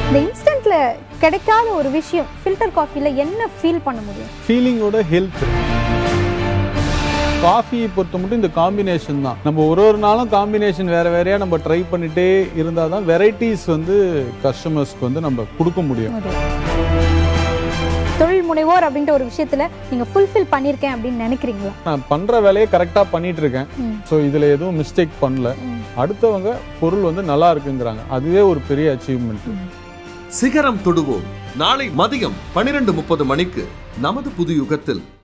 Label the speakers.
Speaker 1: இந்த இன்ஸ்டன்ட்ல கிடைக்காத ஒரு விஷயம் ஃபில்டர் காஃபில என்ன ஃபீல் பண்ண முடியும்
Speaker 2: ஃபீலிங்கோட ஹெல்த் காஃபியை பொறுத்த மட்டும் இந்த காம்பினேஷன் தான் நம்ம ஒரு ஒரு நாளும் காம்பினேஷன் வேற வேறையா நம்ம ட்ரை பண்ணிட்டே இருந்தால் தான் வெரைட்டிஸ் வந்து கஸ்டமர்ஸ்க்கு வந்து நம்ம கொடுக்க முடியும்
Speaker 1: தொழில் முனைவோர் அப்படின்ற ஒரு விஷயத்துல நீங்க ஃபுல்ஃபில் பண்ணிருக்கேன் அப்படின்னு நினைக்கிறீங்களா
Speaker 2: நான் பண்ற வேலையை கரெக்டாக பண்ணிட்டு இருக்கேன்
Speaker 1: ம்.
Speaker 2: ஸோ இதில் எதுவும் மிஸ்டேக் பண்ணல அடுத்தவங்க பொருள் வந்து நல்லா இருக்குங்கிறாங்க அதுவே ஒரு பெரிய அச்சீவ்மெண்ட்
Speaker 3: சிகரம் தொடுவோம் நாளை மதியம் பனிரெண்டு முப்பது மணிக்கு நமது புது யுகத்தில்